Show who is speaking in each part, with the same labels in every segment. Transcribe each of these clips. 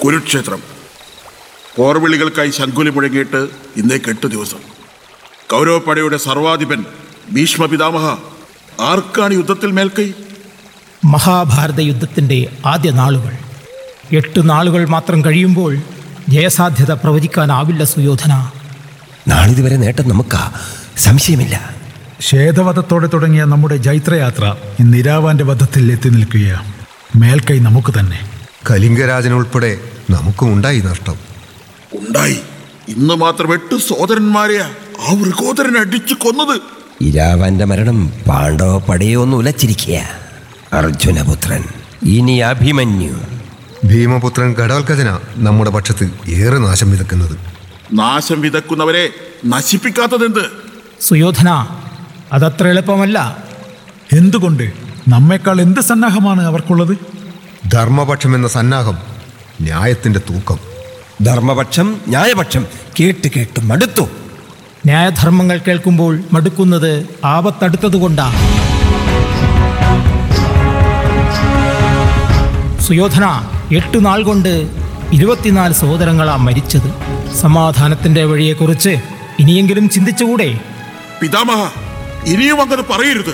Speaker 1: കുരുക്ഷേത്രം പോർവിളികൾക്കായി ശങ്കുലി മുഴങ്ങിയിട്ട് ഇന്നേക്ക് എട്ട് ദിവസം കൗരവപ്പടയുടെ സർവാധിപൻ ഭീഷ്മ പിതാമഹ ആർക്കാണ് യുദ്ധത്തിൽ മേൽക്കൈ
Speaker 2: മഹാഭാരത യുദ്ധത്തിൻ്റെ ആദ്യ നാളുകൾ എട്ട് നാളുകൾ മാത്രം കഴിയുമ്പോൾ ജയസാധ്യത പ്രവചിക്കാനാവില്ല സുയോധന
Speaker 3: നാളിതുവരെ നേട്ടം നമുക്കാ സംശയമില്ല
Speaker 4: ശ്വേതവധത്തോടെ തുടങ്ങിയ നമ്മുടെ ജൈത്രയാത്ര ഇന്ന് ഇരാവാന്റെ വധത്തിൽ എത്തി നിൽക്കുകയാണ് മേൽക്കൈ നമുക്ക് തന്നെ
Speaker 5: കലിംഗരാജനുൾപ്പെടെ നമുക്കും ഉണ്ടായി നഷ്ടം
Speaker 1: ഉണ്ടായി ഇന്ന് മാത്രം എട്ട് സോദരന്മാരെയാ ആ വൃഗോദരൻ അടിച്ചു കൊന്നത്
Speaker 3: ഇരാവന്റെ മരണം പാണ്ഡവ പടയൊന്നും ഉലച്ചിരിക്കുക അർജുനപുത്രൻ ഇനി അഭിമന്യു
Speaker 5: ഭീമപുത്രൻ ഘടോൽക്കജന നമ്മുടെ പക്ഷത്ത് ഏറെ നാശം വിതക്കുന്നത്
Speaker 1: നാശം വിതക്കുന്നവരെ നശിപ്പിക്കാത്തതെന്ത്
Speaker 2: സുയോധന അതത്ര എളുപ്പമല്ല
Speaker 4: എന്തുകൊണ്ട് നമ്മെക്കാൾ എന്ത് സന്നാഹമാണ് അവർക്കുള്ളത്
Speaker 5: ധർമ്മപക്ഷം എന്ന സന്നാഹം ന്യായത്തിന്റെ തൂക്കം
Speaker 3: ധർമ്മപക്ഷം ന്യായപക്ഷം കേട്ട് കേട്ട് മടുത്തു
Speaker 2: ന്യായധർമ്മങ്ങൾ കേൾക്കുമ്പോൾ മടുക്കുന്നത് ആപത്തടുത്തതുകൊണ്ടാണ് സുയോധന എട്ട് നാൾ കൊണ്ട് ഇരുപത്തിനാല് സഹോദരങ്ങളാ മരിച്ചത് സമാധാനത്തിന്റെ വഴിയെക്കുറിച്ച് ഇനിയെങ്കിലും ചിന്തിച്ചുകൂടെ
Speaker 1: പിതാമഹ ഇനിയും അങ്ങനെ പറയരുത്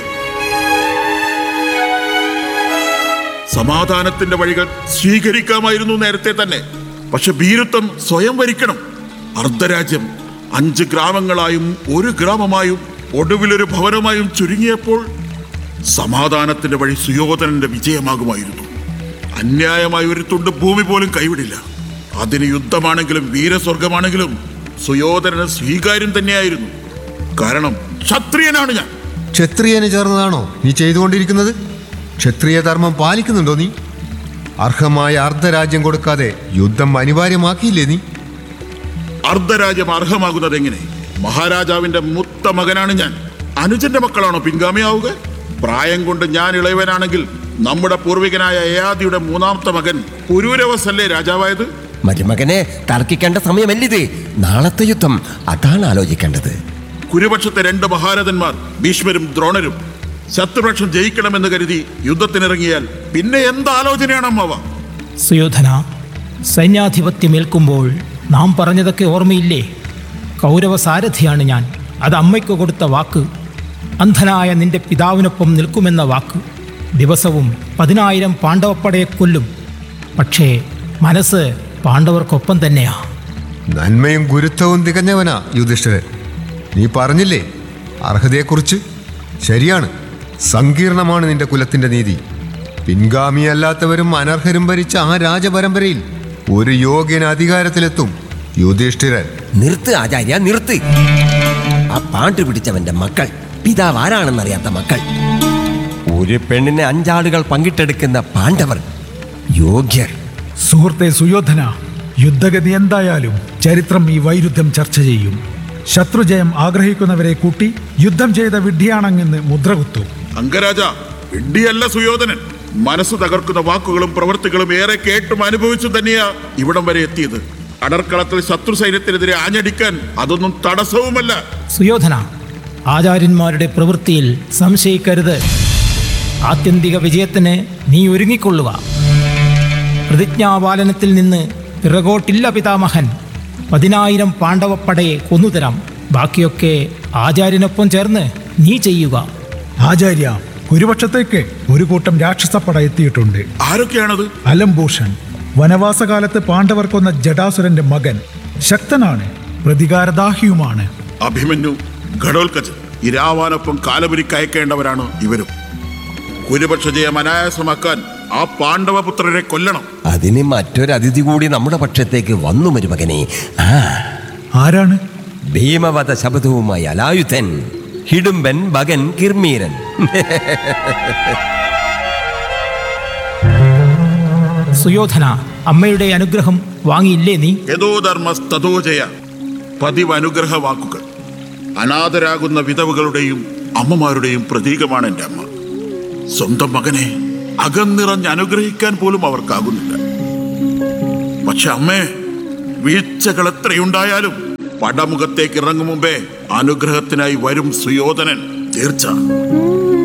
Speaker 1: സമാധാനത്തിന്റെ വഴികൾ സ്വീകരിക്കാമായിരുന്നു നേരത്തെ തന്നെ പക്ഷെ ഭീരുത്വം സ്വയം വരിക്കണം അർദ്ധരാജ്യം അഞ്ച് ഗ്രാമങ്ങളായും ഒരു ഗ്രാമമായും ഒടുവിലൊരു ഭവനമായും ചുരുങ്ങിയപ്പോൾ സമാധാനത്തിന്റെ വഴി സുയോധനന്റെ വിജയമാകുമായിരുന്നു അന്യായമായ ഒരു തുണ്ട് ഭൂമി പോലും കൈവിടില്ല അതിന് യുദ്ധമാണെങ്കിലും വീരസ്വർഗമാണെങ്കിലും സുയോധനന് സ്വീകാര്യം തന്നെയായിരുന്നു കാരണം ക്ഷത്രിയനാണ് ഞാൻ
Speaker 5: ക്ഷത്രിയന് ചേർന്നതാണോ നീ ചെയ്തുകൊണ്ടിരിക്കുന്നത് ക്ഷത്രിയ ധർമ്മം പാലിക്കുന്നുണ്ടോ നീ അർഹമായ അർദ്ധരാജ്യം കൊടുക്കാതെ യുദ്ധം അനിവാര്യമാക്കിയില്ലേ നീ
Speaker 1: അർദ്ധരാജ്യം അർഹമാകുന്നത് എങ്ങനെ മഹാരാജാവിന്റെ മുത്ത മകനാണ് ഞാൻ അനുജന്റെ മക്കളാണോ പിൻഗാമിയാവുക പ്രായം കൊണ്ട് ഞാൻ ഇളയവനാണെങ്കിൽ നമ്മുടെ പൂർവികനായ യയാദിയുടെ മൂന്നാമത്തെ മകൻ പുരൂരവസല്ലേ രാജാവായത്
Speaker 3: മരുമകനെ തർക്കിക്കേണ്ട സമയമല്ലിത് നാളത്തെ യുദ്ധം അതാണ് ആലോചിക്കേണ്ടത്
Speaker 1: കുരുപക്ഷത്തെ രണ്ട് മഹാരഥന്മാർ ഭീഷ്മരും ദ്രോണരും ശത്രുപക്ഷം ജയിക്കണമെന്ന് കരുതി യുദ്ധത്തിനിറങ്ങിയാൽ പിന്നെ എന്ത് ആലോചനയാണ് അമ്മാവ
Speaker 2: സുയോധന സൈന്യാധിപത്യമേൽക്കുമ്പോൾ നാം പറഞ്ഞതൊക്കെ ഓർമ്മയില്ലേ കൗരവ സാരഥിയാണ് ഞാൻ അത് അമ്മയ്ക്ക് കൊടുത്ത വാക്ക് അന്ധനായ നിന്റെ പിതാവിനൊപ്പം നിൽക്കുമെന്ന വാക്ക് ദിവസവും പതിനായിരം പാണ്ഡവപ്പടയെ കൊല്ലും പക്ഷേ മനസ്സ് പാണ്ഡവർക്കൊപ്പം തന്നെയാ
Speaker 5: നന്മയും ഗുരുത്വവും തികഞ്ഞവനാ യുധിഷ്ഠിരൻ നീ പറഞ്ഞില്ലേ അർഹതയെക്കുറിച്ച് ശരിയാണ് സങ്കീർണമാണ് നിന്റെ കുലത്തിന്റെ നീതി പിൻഗാമിയല്ലാത്തവരും അനർഹരും ഭരിച്ച ആ രാജപരമ്പരയിൽ ഒരു യോഗ്യൻ അധികാരത്തിലെത്തും യുധിഷ്ഠിരൻ
Speaker 3: നിർത്ത് ആചാര്യ നിർത്ത് ആ പാണ്ട് പിടിച്ചവന്റെ മക്കൾ പിതാവ് ആരാണെന്നറിയാത്ത മക്കൾ ഒരു പെണ്ണിനെ അഞ്ചാളുകൾ പങ്കിട്ടെടുക്കുന്ന പാണ്ഡവർ യോഗ്യർ
Speaker 4: സുഹൃത്തെ സുയോധന യുദ്ധഗതി എന്തായാലും ചരിത്രം ഈ വൈരുദ്ധ്യം ചർച്ച ചെയ്യും ശത്രുജയം ആഗ്രഹിക്കുന്നവരെ കൂട്ടി യുദ്ധം ചെയ്ത വിഡ്ഢിയാണെന്ന് മുദ്രകുത്തു
Speaker 1: അംഗരാജ വിഡ്ഢിയല്ല സുയോധനൻ മനസ്സ് തകർക്കുന്ന വാക്കുകളും പ്രവൃത്തികളും ഏറെ കേട്ടും അനുഭവിച്ചും തന്നെയാ ഇവിടം വരെ എത്തിയത് അടർക്കളത്തിൽ ശത്രു സൈന്യത്തിനെതിരെ ആഞ്ഞടിക്കാൻ അതൊന്നും തടസ്സവുമല്ല
Speaker 2: സുയോധന ആചാര്യന്മാരുടെ പ്രവൃത്തിയിൽ സംശയിക്കരുത് ആത്യന്തിക വിജയത്തിന് നീ ഒരുങ്ങിക്കൊള്ളുക പ്രതിജ്ഞാപാലനത്തിൽ നിന്ന് പിറകോട്ടില്ല പിതാമഹൻ പതിനായിരം പാണ്ഡവപ്പടയെ കൊന്നുതരാം ബാക്കിയൊക്കെ ആചാര്യനൊപ്പം ചേർന്ന് നീ ചെയ്യുക
Speaker 4: ആചാര്യ കുരുപക്ഷത്തേക്ക് ഒരു കൂട്ടം രാക്ഷസപ്പട എത്തിയിട്ടുണ്ട്
Speaker 1: ആരൊക്കെയാണത്
Speaker 4: അലംഭൂഷൺ വനവാസകാലത്ത് പാണ്ഡവർ കൊന്ന ജടാസുരന്റെ മകൻ ശക്തനാണ് പ്രതികാരദാഹിയുമാണ്
Speaker 1: അഭിമന്യു ഘടോൽക്കച്ച് ഇരാവാനൊപ്പം കാലപുരിക്കയക്കേണ്ടവരാണ് ഇവരും കുരുപക്ഷ ജയം അനായാസമാക്കാൻ ആ പാണ്ഡവപുത്രരെ കൊല്ലണം
Speaker 3: അതിന് മറ്റൊരു അതിഥി കൂടി നമ്മുടെ പക്ഷത്തേക്ക് വന്നു മരുമകനെ ആ
Speaker 4: ആരാണ്
Speaker 3: ഭീമവധ ശബ്ദവുമായി അലായുധൻ ഹിഡുംബൻ ഭഗൻ കിർമീരൻ
Speaker 2: സുയോധന അമ്മയുടെ അനുഗ്രഹം വാങ്ങിയില്ലേ നീ
Speaker 1: യഥോ ധർമ്മസ്തോ ജയ പതിവ് അനുഗ്രഹ വാക്കുകൾ അനാഥരാകുന്ന വിധവകളുടെയും അമ്മമാരുടെയും പ്രതീകമാണ് എൻ്റെ അമ്മ സ്വന്തം മകനെ അകന്നിറഞ്ഞ് അനുഗ്രഹിക്കാൻ പോലും അവർക്കാകുന്നില്ല പക്ഷെ അമ്മേ വീഴ്ചകൾ എത്രയുണ്ടായാലും പടമുഖത്തേക്ക് ഇറങ്ങും മുമ്പേ അനുഗ്രഹത്തിനായി വരും സുയോധനൻ തീർച്ച